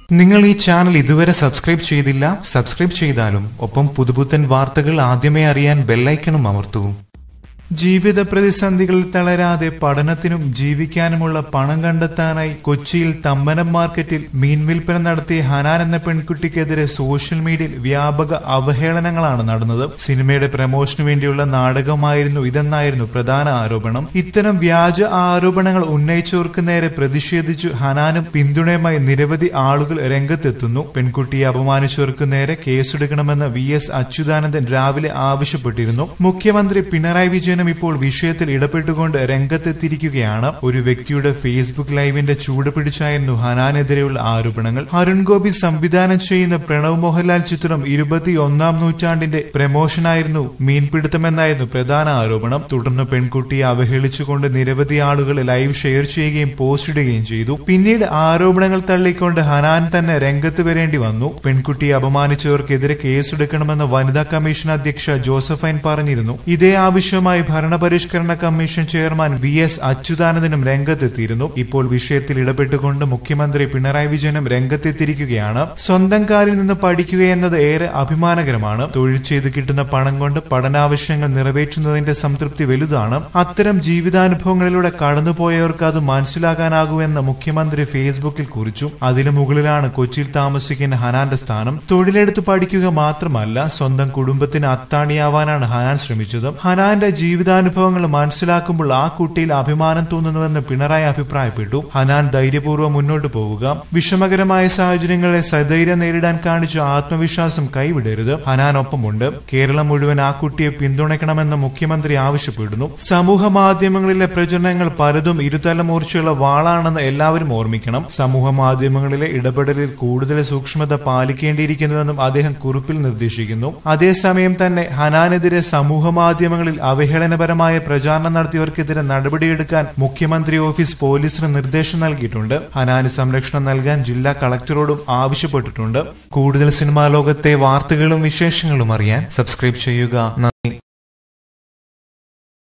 നിങ്ങൾ ഈ ചാനൽ ഇതുവരെ സബ്സ്ക്രൈബ് ചെയ്തില്ല സബ്സ്ക്രൈബ് ചെയ്താലും ഒപ്പം പുതുപുത്തൻ വാർത്തകൾ ആദ്യമേ അറിയാൻ ബെല്ലൈക്കണും അമർത്തൂ ജീവിത പ്രതിസന്ധികളിൽ തളരാതെ പഠനത്തിനും ജീവിക്കാനുമുള്ള പണം കണ്ടെത്താനായി കൊച്ചിയിൽ തമ്മനം മാർക്കറ്റിൽ മീൻ വിൽപ്പന നടത്തിയ ഹനാൻ എന്ന പെൺകുട്ടിക്കെതിരെ സോഷ്യൽ മീഡിയയിൽ വ്യാപക അവഹേളനങ്ങളാണ് നടന്നത് സിനിമയുടെ പ്രമോഷനു വേണ്ടിയുള്ള നാടകമായിരുന്നു ഇതെന്നായിരുന്നു പ്രധാന ആരോപണം ഇത്തരം വ്യാജ ആരോപണങ്ങൾ ഉന്നയിച്ചവർക്ക് നേരെ പ്രതിഷേധിച്ചു ഹനാനും പിന്തുണയുമായി നിരവധി ആളുകൾ രംഗത്തെത്തുന്നു പെൺകുട്ടിയെ അപമാനിച്ചവർക്ക് നേരെ കേസെടുക്കണമെന്ന് വി എസ് അച്യുതാനന്ദൻ രാവിലെ ആവശ്യപ്പെട്ടിരുന്നു മുഖ്യമന്ത്രി പിണറായി വിജയനും ഇപ്പോൾ വിഷയത്തിൽ ഇടപെട്ടുകൊണ്ട് രംഗത്തെത്തിയിരിക്കുകയാണ് ഒരു വ്യക്തിയുടെ ഫേസ്ബുക്ക് ലൈവിന്റെ ചൂട് പിടിച്ചായിരുന്നു ഹനാനെതിരെയുള്ള ആരോപണങ്ങൾ അരുൺ ഗോപി സംവിധാനം ചെയ്യുന്ന പ്രണവ് മോഹൻലാൽ ചിത്രം ഇരുപത്തിയൊന്നാം നൂറ്റാണ്ടിന്റെ പ്രമോഷനായിരുന്നു മീൻപിടുത്തമെന്നായിരുന്നു പ്രധാന ആരോപണം തുടർന്ന് പെൺകുട്ടിയെ അവഹേളിച്ചുകൊണ്ട് നിരവധി ആളുകൾ ലൈവ് ഷെയർ ചെയ്യുകയും പോസ്റ്റ് ഇടുകയും ചെയ്തു പിന്നീട് ആരോപണങ്ങൾ തള്ളിക്കൊണ്ട് ഹനാൻ തന്നെ രംഗത്ത് വരേണ്ടി വന്നു പെൺകുട്ടിയെ അപമാനിച്ചവർക്കെതിരെ കേസെടുക്കണമെന്ന് വനിതാ കമ്മീഷൻ അധ്യക്ഷ ജോസഫൈൻ പറഞ്ഞിരുന്നു ഇതേ ആവശ്യമായി ഭരണപരിഷ്കരണ കമ്മീഷൻ ചെയർമാൻ വി എസ് അച്യുതാനന്ദനും രംഗത്തെത്തിയിരുന്നു ഇപ്പോൾ വിഷയത്തിൽ ഇടപെട്ടുകൊണ്ട് മുഖ്യമന്ത്രി പിണറായി വിജയനും രംഗത്തെത്തിയിരിക്കുകയാണ് സ്വന്തം കാലിൽ നിന്ന് പഠിക്കുക എന്നത് ഏറെ അഭിമാനകരമാണ് തൊഴിൽ ചെയ്ത് കിട്ടുന്ന പണം കൊണ്ട് പഠനാവശ്യങ്ങൾ നിറവേറ്റുന്നതിന്റെ സംതൃപ്തി വലുതാണ് അത്തരം ജീവിതാനുഭവങ്ങളിലൂടെ കടന്നുപോയവർക്ക് അത് മനസ്സിലാകാനാകൂ എന്ന് മുഖ്യമന്ത്രി ഫേസ്ബുക്കിൽ കുറിച്ചു അതിനു മുകളിലാണ് കൊച്ചിയിൽ താമസിക്കുന്ന ഹനാന്റെ സ്ഥാനം തൊഴിലെടുത്ത് പഠിക്കുക മാത്രമല്ല സ്വന്തം കുടുംബത്തിന് അത്താണിയാവാനാണ് ഹനാൻ ശ്രമിച്ചത് ഹനാന്റെ ജീവിതാനുഭവങ്ങൾ മനസ്സിലാക്കുമ്പോൾ ആ കുട്ടിയിൽ അഭിമാനം തോന്നുന്നുവെന്ന് പിണറായി അഭിപ്രായപ്പെട്ടു ഹനാൻ ധൈര്യപൂർവ്വം മുന്നോട്ട് പോവുക വിഷമകരമായ സാഹചര്യങ്ങളെ സധൈര്യം നേരിടാൻ കാണിച്ച ആത്മവിശ്വാസം കൈവിടരുത് ഹനാൻ ഒപ്പമുണ്ട് കേരളം മുഴുവൻ ആ കുട്ടിയെ പിന്തുണയ്ക്കണമെന്ന് മുഖ്യമന്ത്രി ആവശ്യപ്പെടുന്നു സമൂഹ മാധ്യമങ്ങളിലെ പ്രചരണങ്ങൾ പലതും ഇരുതല മൂർച്ചയുള്ള വാളാണെന്ന് എല്ലാവരും ഓർമ്മിക്കണം സമൂഹ മാധ്യമങ്ങളിലെ ഇടപെടലിൽ കൂടുതൽ സൂക്ഷ്മത പാലിക്കേണ്ടിയിരിക്കുന്നുവെന്നും അദ്ദേഹം കുറിപ്പിൽ നിർദ്ദേശിക്കുന്നു അതേസമയം തന്നെ ഹനാനെതിരെ സമൂഹ മാധ്യമങ്ങളിൽ അവഹേളനപരമായ പ്രചാരണം നടത്തിയവർക്കെതിരെ നടപടിയെടുക്കാൻ മുഖ്യമന്ത്രി ഓഫീസ് പോലീസിന് നിർദ്ദേശം നൽകിയിട്ടുണ്ട് ഹനാന് സംരക്ഷണം നൽകാൻ ജില്ലാ കളക്ടറോടും ആവശ്യപ്പെട്ടിട്ടുണ്ട് കൂടുതൽ സിനിമാ ലോകത്തെ വാർത്തകളും വിശേഷങ്ങളും അറിയാൻ സബ്സ്ക്രൈബ് ചെയ്യുക